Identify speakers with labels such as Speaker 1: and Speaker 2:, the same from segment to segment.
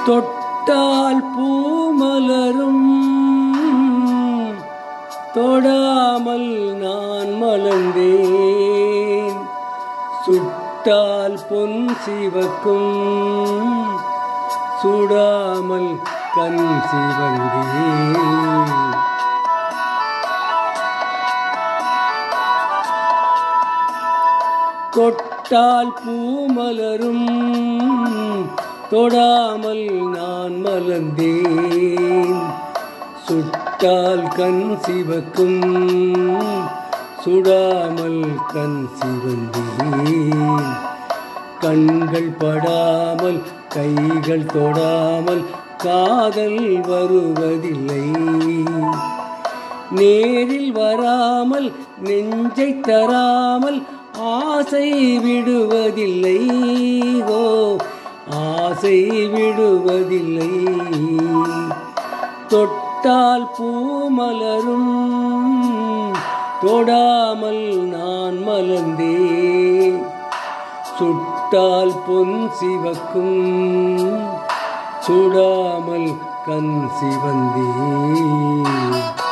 Speaker 1: தொட்டால் பூமலரும் தொடாமல் நான் மலர்ந்தேன் சுட்டால் பொன் சிவக்கும் சுடாமல் கண் சிவந்தேன் தொட்டால் பூமலரும் தொடாமல் நான் மலர்ந்தேன் சுட்டால் கண் சிவக்கும் சுடாமல் கண் சிவந்தேன் கண்கள் படாமல் கைகள் தொடாமல் காதல் வருவதில்லை நேரில் வராமல் நெஞ்சை தராமல் ஆசை விடுவதில்லை ஓ ஆசை விடுவதில்லை தொட்டால் பூமலரும் தொடாமல் நான் மலர்ந்தேன் சுட்டால் பொன் சிவக்கும் சுடாமல் கண் சிவந்தேன்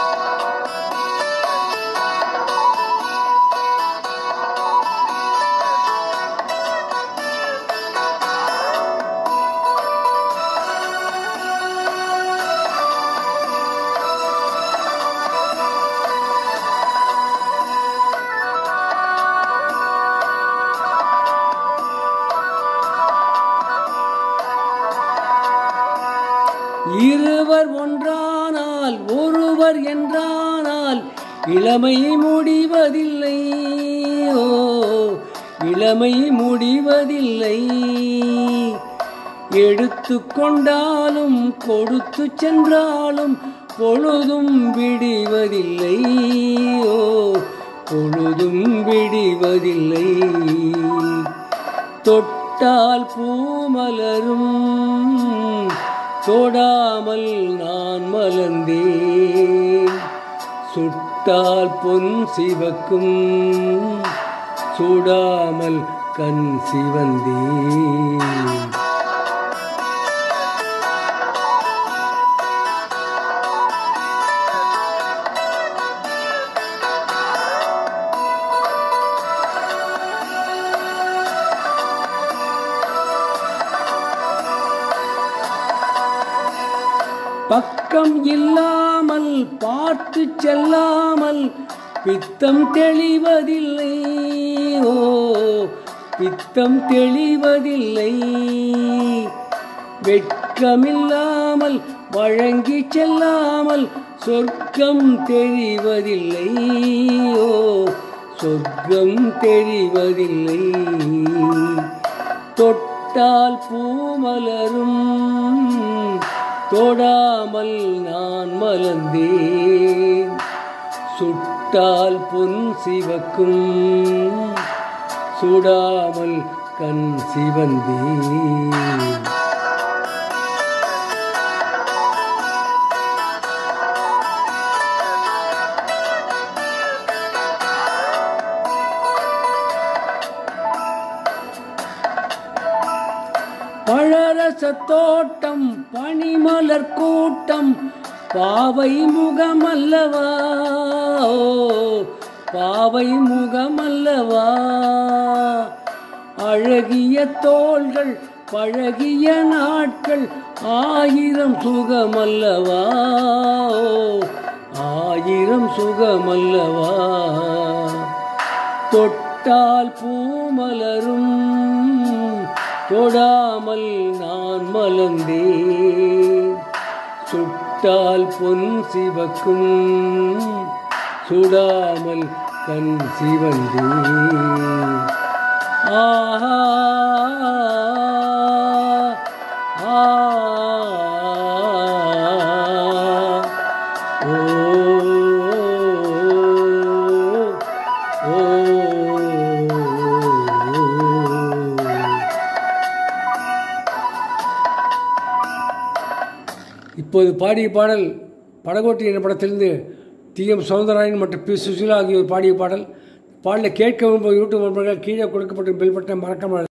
Speaker 1: இருவர் ஒன்றானால் ஒருவர் என்றானால் இளமை முடிவதில்லை ஓ இளமை முடிவதில்லை எடுத்து கொண்டாலும் கொடுத்து சென்றாலும் பொழுதும் விடிவதில்லை ஓ பொழுதும் விடிவதில்லை தொட்டால் பூமலரும் தொடாமல் நான் மலர்ந்தேன் சுட்டால் பொன் சிவக்கும் சுடாமல் கண் சிவந்தேன் பக்கம் இல்லாமல் பார்த்து செல்லாமல் பித்தம் தெளிவதில்லை ஓ பித்தம் தெளிவதில்லை வெட்கமில்லாமல் வழங்கி செல்லாமல் சொர்க்கம் தெரிவதில்லை ஓ சொர்க்கம் தெரிவதில்லை தொட்டால் பூமலரும் தொடாமல் நான் மலர்ந்தேன் சுட்டால் பொன் சிவக்கும் சுடாமல் கண் சிவந்தேன் பழரச தோட்டம் பனிமலர் கூட்டம் பாவை முகமல்லவா ஓ, பாவை முகமல்லவா அழகிய தோள்கள் பழகிய நாட்கள் ஆயிரம் சுகமல்லவா ஓ, ஆயிரம் சுகமல்லவா தொட்டால் பூமலரும் தொடாமல் நான் மலர்ந்தேன் சுட்டால் பொன் சிவக்கும் சுடாமல் கண் சிவந்தேன் ஆஹா ஆ ஓ ஓ இப்போது பாடிய பாடல் படகோட்டி என்ற படத்திலிருந்து டி எம் சௌந்தரராயன் மற்றும் பி சுசிலா ஆகியோர் பாடிய பாடல் பாடலை கேட்க விரும்பும் யூடியூப் நண்பர்கள் கீழே கொடுக்கப்பட்ட பெல் பட்டனை மறக்காமல்